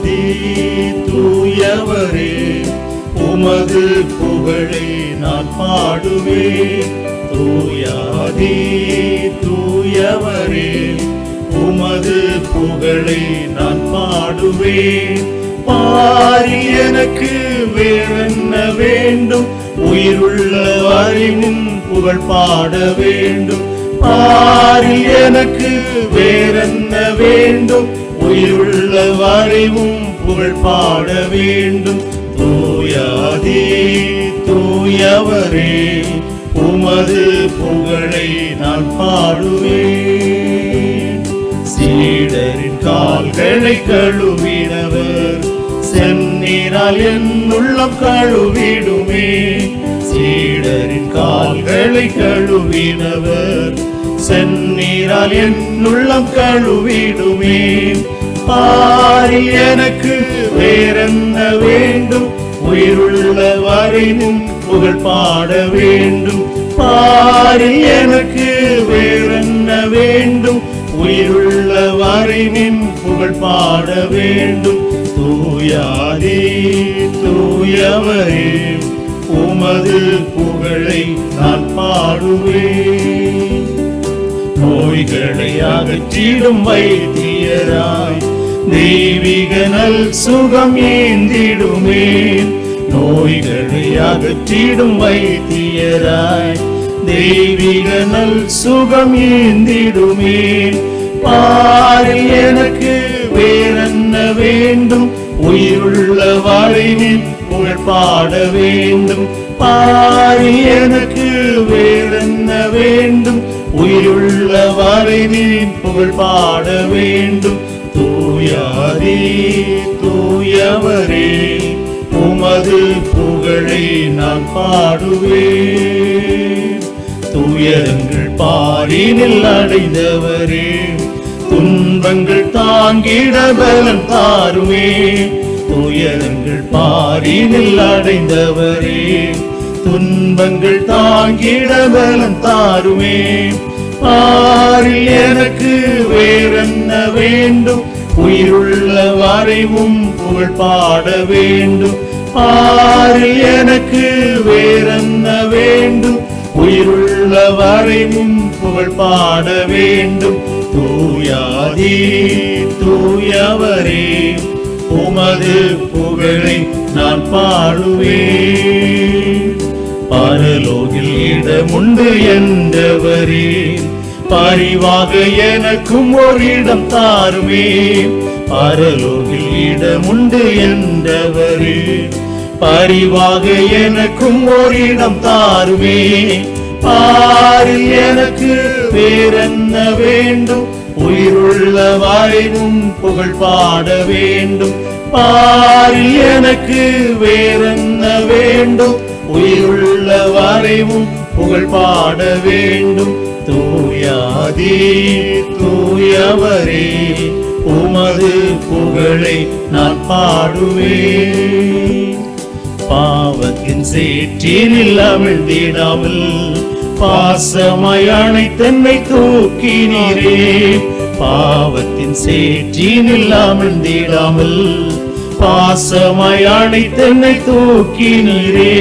தூயாதி தூயவரே உமது புகழை நான் பாடுவேன் தூயாதி தூயவரே உமது புகழை நான் பாடுவேன் பாரி எனக்கு வேறென்ன வேண்டும் உயிருள்ள அறிவும் புகழ் பாட வேண்டும் பாரி எனக்கு வேறென்ன வேண்டும் உயிருள்ள அறிவும் புகழ் பாட வேண்டும் தூயாதி தூயவரே உமது புகழை நான் பாடுவேன் சீடரின் கால்களை கழுவினவர் செந்நீரால் என் உள்ளம் கழுவிடுமே சீடரின் கால்களை கழுவினவர் செந்நீரால் என் உள்ளம் கழுவிடுமே பாரி எனக்கு வேறென்ன வேண்டும் உயிருள்ள வரைவும் புகழ் பாட வேண்டும் பாரி எனக்கு வேறென்ன வேண்டும் உயிருள்ள வரைவின் புகழ் பாட வேண்டும் தூயாதே தூயவரே உமது புகழை நான் பாடுவேன் நோய்களை அகற்றிடும் வைத்தியராய் தெய்வீக நல் சுகம் ஏந்திடுமே நோய்களை அகற்றிடும் வைத்தியராய் தெய்வீக நல் சுகம் ஏந்திடுமே பாரி எனக்கு வேறென்ன வேண்டும் உயிருள்ள வாழ்வின் புகழ் பாட வேண்டும் பாரி எனக்கு வேறென்ன வேண்டும் உயிருள்ள வரைவின் புகழ் பாட வேண்டும் தூயாதி தூயவரே உமது புகழை நான் பாடுவேன் துயரங்கள் பாரினில் அடைந்தவரே துன்பங்கள் தாங்கிட பலன் தாருமே துயரங்கள் பாரினில் அடைந்தவரே துன்பங்கள் தாங்கிட பலன் தாருமே பாரில் எனக்கு வேறென்ன வேண்டும் உயிருள்ள வரைவும் புகழ் பாட வேண்டும் பாரில் எனக்கு வேறென்ன வேண்டும் உயிருள்ள வரைவும் புகழ் பாட வேண்டும் தூயாதி தூயவரே உமது புகழை நான் பாடுவேன் பரலோகில் இடமுண்டு என்றவரே பரிவாக எனக்கும் ஒரு இடம் தாருமே பரலோகில் இடமுண்டு என்றவரே பரிவாக எனக்கும் ஒரு இடம் தாருமே பாரில் எனக்கு வேறென்ன வேண்டும் உயிருள்ள வாய்வும் புகழ் பாட வேண்டும் பாரில் எனக்கு வேறென்ன வேண்டும் உயிருள்ள வரைவும் புகழ் பாட வேண்டும் தூயாதி தூயவரே உமது புகழை நான் பாடுவேன் பாவத்தின் சேற்றினில் அமிழ்ந்திடாமல் பாசமாய் அணைத்தன்னை தூக்கினீரே பாவத்தின் சேற்றினில் அமிழ்ந்திடாமல் பாசமாய் அணைத்தன்னை தூக்கினீரே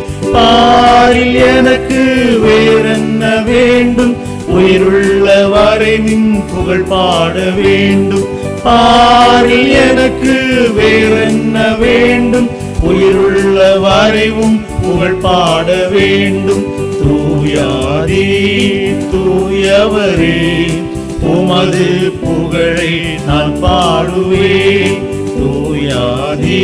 பாரில் எனக்கு வேறென்ன வேண்டும் உயிருள்ள வரைவின் புகழ் பாட வேண்டும் பாரில் எனக்கு வேறென்ன வேண்டும் உயிருள்ள வரைவும் புகழ் பாட வேண்டும் தூயாதி தூயவரே உமது புகழை நான் பாடுவேன் தூயாதி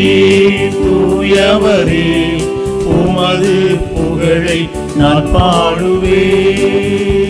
தூயவரே உமது புகழை நான் பாடுவேன்